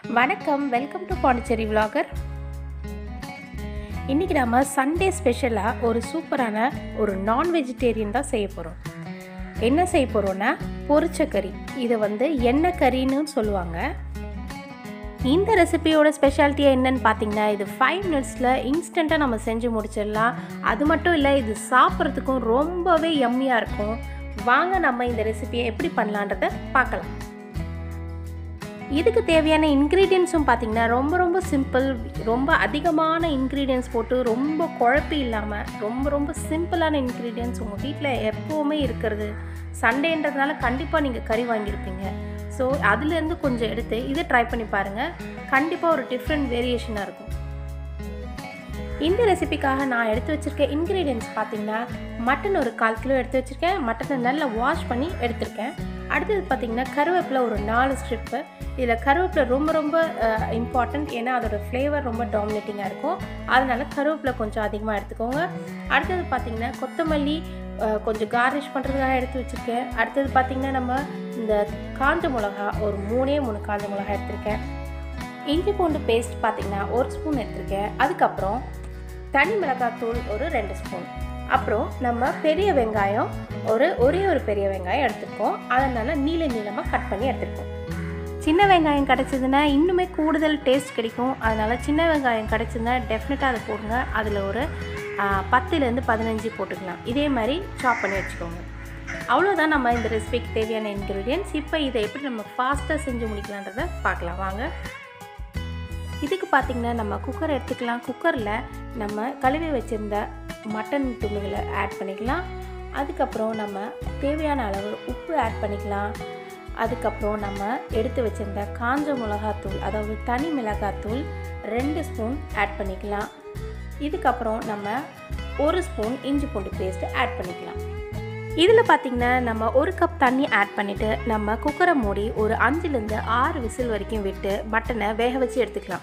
வணக்கம் welcome to Pondicherry vlogger இன்றைக்கி நம்ம சண்டே ஸ்பெஷலாக ஒரு சூப்பரான ஒரு நான் வெஜிடேரியன் தான் செய்ய போகிறோம் என்ன செய்ய போகிறோன்னா பொரிச்ச கறி இதை வந்து எண்ணெய் கறின்னு சொல்லுவாங்க இந்த ரெசிபியோட ஸ்பெஷாலிட்டியாக என்னன்னு பார்த்தீங்கன்னா இது ஃபைவ் மினிட்ஸில் இன்ஸ்டண்ட்டாக நம்ம செஞ்சு முடிச்சிடலாம் அது மட்டும் இல்லை இது சாப்பிட்றதுக்கும் ரொம்பவே யம்மியாக இருக்கும் வாங்க நம்ம இந்த ரெசிபியை எப்படி பண்ணலான்றதை பார்க்கலாம் இதுக்கு தேவையான இன்க்ரீடியன்ஸும் பார்த்திங்கன்னா ரொம்ப ரொம்ப சிம்பிள் ரொம்ப அதிகமான இன்க்ரீடியன்ஸ் போட்டு ரொம்ப குழப்பி இல்லாமல் ரொம்ப ரொம்ப சிம்பிளான இன்க்ரீடியன்ஸ் உங்கள் வீட்டில் எப்போவுமே இருக்கிறது சண்டேன்றதுனால கண்டிப்பாக நீங்கள் கறி வாங்கியிருப்பீங்க ஸோ அதுலேருந்து கொஞ்சம் எடுத்து இதை ட்ரை பண்ணி பாருங்கள் கண்டிப்பாக ஒரு டிஃப்ரெண்ட் வேரியேஷனாக இருக்கும் இந்த ரெசிபிக்காக நான் எடுத்து வச்சுருக்க இன்க்ரீடியன்ஸ் பார்த்தீங்கன்னா மட்டன் ஒரு கால் கிலோ எடுத்து வச்சுருக்கேன் மட்டனை நல்லா வாஷ் பண்ணி எடுத்திருக்கேன் அடுத்தது பார்த்திங்கன்னா கருவேப்பிலை ஒரு நாலு ஸ்ட்ரிப்பு இதில் கருவேப்பிலை ரொம்ப ரொம்ப இம்பார்ட்டண்ட் ஏன்னா அதோடய ஃப்ளேவர் ரொம்ப டாமினேட்டிங்காக இருக்கும் அதனால் கருவேப்பிலை கொஞ்சம் அதிகமாக எடுத்துக்கோங்க அடுத்தது பார்த்திங்கன்னா கொத்தமல்லி கொஞ்சம் கார்னிஷ் பண்ணுறதுக்காக எடுத்து வச்சுருக்கேன் அடுத்தது பார்த்திங்கன்னா நம்ம இந்த காஞ்ச மிளகா ஒரு மூணே மூணு காஞ்ச மிளகா எடுத்திருக்கேன் இஞ்சி பூண்டு பேஸ்ட் பார்த்திங்கன்னா ஒரு ஸ்பூன் எடுத்திருக்கேன் அதுக்கப்புறம் தனி மிளகாத்தூள் ஒரு ரெண்டு ஸ்பூன் அப்புறம் நம்ம பெரிய வெங்காயம் ஒரு ஒரே ஒரு பெரிய வெங்காயம் எடுத்துருக்கோம் அதனால் நீள நீளமாக கட் பண்ணி எடுத்துருக்கோம் சின்ன வெங்காயம் கிடச்சிதுன்னா இன்னுமே கூடுதல் டேஸ்ட் கிடைக்கும் அதனால் சின்ன வெங்காயம் கிடச்சிதுன்னா டெஃபினட்டாக அதை போடுங்க அதில் ஒரு பத்துலேருந்து பதினஞ்சு போட்டுக்கலாம் இதே மாதிரி சாப் பண்ணி வச்சுக்கோங்க அவ்வளோதான் நம்ம இந்த ரெசிபிக்கு தேவையான இன்க்ரீடியன்ஸ் இப்போ இதை எப்படி நம்ம ஃபாஸ்ட்டாக செஞ்சு முடிக்கலான்றதை பார்க்கலாம் வாங்க இதுக்கு பார்த்திங்கன்னா நம்ம குக்கர் எடுத்துக்கலாம் குக்கரில் நம்ம கழுவி வச்சுருந்த மட்டன் துண்டுகளை ஆட் பண்ணிக்கலாம் அதுக்கப்புறம் நம்ம தேவையான அளவு உப்பு ஆட் பண்ணிக்கலாம் அதுக்கப்புறம் நம்ம எடுத்து வச்சுருந்த காஞ்ச மிளகாத்தூள் அதாவது தனி மிளகாத்தூள் ரெண்டு ஸ்பூன் ஆட் பண்ணிக்கலாம் இதுக்கப்புறம் நம்ம ஒரு ஸ்பூன் இஞ்சி பூண்டு பேஸ்ட் ஆட் பண்ணிக்கலாம் இதில் பார்த்திங்கன்னா நம்ம ஒரு கப் தண்ணி ஆட் பண்ணிவிட்டு நம்ம குக்கரை மூடி ஒரு அஞ்சுலேருந்து ஆறு விசில் வரைக்கும் விட்டு மட்டனை வேக வச்சு எடுத்துக்கலாம்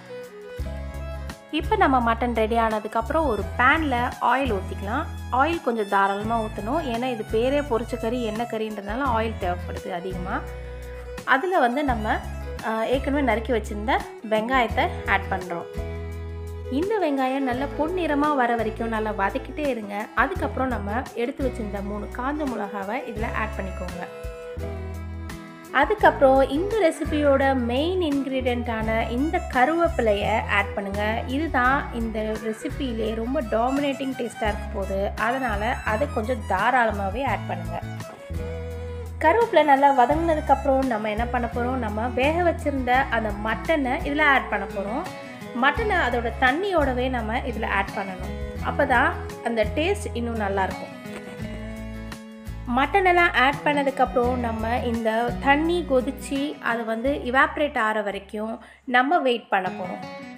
இப்போ நம்ம மட்டன் ரெடி ஆனதுக்கப்புறம் ஒரு பேனில் ஆயில் ஊற்றிக்கலாம் ஆயில் கொஞ்சம் தாராளமாக ஊற்றணும் ஏன்னா இது பேரே பொரிச்ச கறி எண்ணெய் கறின்றதுனால ஆயில் தேவைப்படுது அதிகமாக அதில் வந்து நம்ம ஏற்கனவே நறுக்கி வச்சுருந்த வெங்காயத்தை ஆட் பண்ணுறோம் இந்த வெங்காயம் நல்லா பொன்னிறமாக வர வரைக்கும் நல்லா வதக்கிட்டே இருங்க அதுக்கப்புறம் நம்ம எடுத்து வச்சுருந்த மூணு காஞ்ச மிளகாவை இதில் ஆட் பண்ணிக்கோங்க அதுக்கப்புறம் இந்த ரெசிபியோட மெயின் இன்க்ரீடியண்ட்டான இந்த கருவேப்பிலையை ஆட் பண்ணுங்கள் இதுதான் இந்த ரெசிப்பியிலே ரொம்ப டாமினேட்டிங் டேஸ்ட்டாக இருக்க போது அதனால் அதை கொஞ்சம் தாராளமாகவே ஆட் பண்ணுங்கள் கருவேப்பிலை நல்லா வதங்கினதுக்கப்புறம் நம்ம என்ன பண்ண போகிறோம் நம்ம வேக வச்சுருந்த அந்த மட்டனை இதில் ஆட் பண்ண போகிறோம் மட்டனை அதோட தண்ணியோடவே நம்ம இதில் ஆட் பண்ணணும் அப்போ தான் அந்த டேஸ்ட் இன்னும் நல்லாயிருக்கும் மட்டனெல்லாம் ஆட் பண்ணதுக்கப்புறம் நம்ம இந்த தண்ணி கொதித்து அது வந்து இவாப்ரேட் ஆகிற வரைக்கும் நம்ம வெயிட் பண்ண போகிறோம்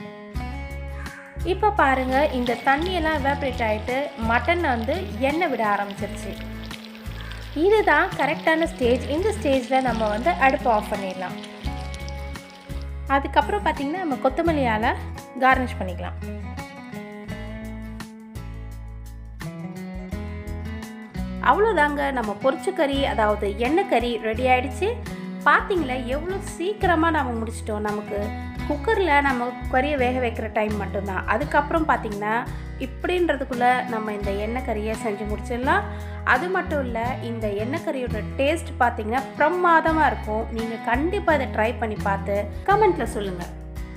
இப்போ பாருங்கள் இந்த தண்ணியெல்லாம் இவாப்ரேட் ஆகிட்டு மட்டன் வந்து எண்ணெய் விட ஆரம்பிச்சிருச்சு இதுதான் கரெக்டான ஸ்டேஜ் இந்த ஸ்டேஜில் நம்ம வந்து அடுப்பு ஆஃப் பண்ணிடலாம் அதுக்கப்புறம் பார்த்திங்கன்னா நம்ம கொத்தமல்லியால் கார்னிஷ் பண்ணிக்கலாம் அவ்வளோதாங்க நம்ம பொரிச்ச கறி அதாவது எண்ணெய் கறி ரெடி ஆகிடுச்சு பார்த்தீங்களா எவ்வளோ சீக்கிரமாக நம்ம முடிச்சிட்டோம் நமக்கு குக்கரில் நம்ம கறியை வேக வைக்கிற டைம் மட்டும்தான் அதுக்கப்புறம் பார்த்திங்கன்னா இப்படின்றதுக்குள்ளே நம்ம இந்த எண்ணெய் கறியை செஞ்சு முடிச்சிடலாம் அது மட்டும் இல்லை இந்த எண்ணெய் கறியோட டேஸ்ட் பார்த்திங்கன்னா பிரமாதமாக இருக்கும் நீங்கள் கண்டிப்பாக இதை ட்ரை பண்ணி பார்த்து கமெண்ட்டில் சொல்லுங்கள்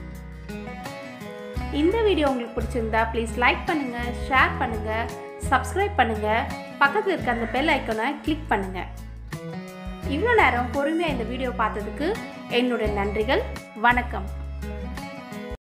இந்த வீடியோ உங்களுக்கு பிடிச்சிருந்தா ப்ளீஸ் லைக் பண்ணுங்கள் ஷேர் பண்ணுங்கள் சப்ஸ்கிரைப் பண்ணுங்கள் பக்கத்தில் இருக்க அந்த பெல் ஐக்கனை கிளிக் பண்ணுங்கள் இவ்வளோ நேரம் பொறுமையாக இந்த வீடியோ பார்த்ததுக்கு என்னுடைய நன்றிகள் வணக்கம்